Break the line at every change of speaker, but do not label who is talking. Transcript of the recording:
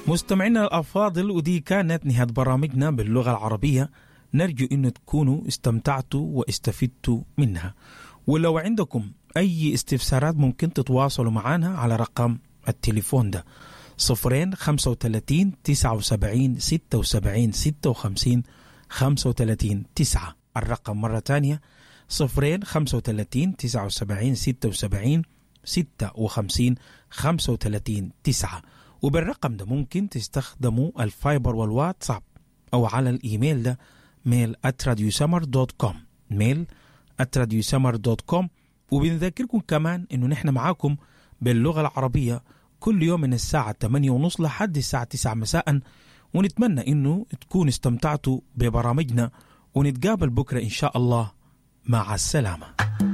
مستمعينا الأفاضل ودي كانت نهاية برامجنا باللغة العربية نرجو أن تكونوا استمتعتوا واستفدتوا منها ولو عندكم أي استفسارات ممكن تتواصلوا معنا على رقم التليفون ده صفرين خمسة وتلاتين تسعة وسبعين ستة وسبعين ستة وخمسين خمسة وتلاتين تسعة الرقم مرة تانية صفرين خمسة وتلاتين تسعة وسبعين ستة وسبعين ستة وخمسين خمسة وتلاتين تسعة وبالرقم ده ممكن تستخدموا الفايبر والواتساب أو على الإيميل ده ميل اتراديوسمر دوت كوم ميل اتراديوسمر دوت كوم وبنذكركم كمان إنه نحن معاكم باللغة العربية كل يوم من الساعة 8 ونص لحد الساعة 9 مساء ونتمنى إنه تكون استمتعتوا ببرامجنا ونتقابل بكرة إن شاء الله مع السلامة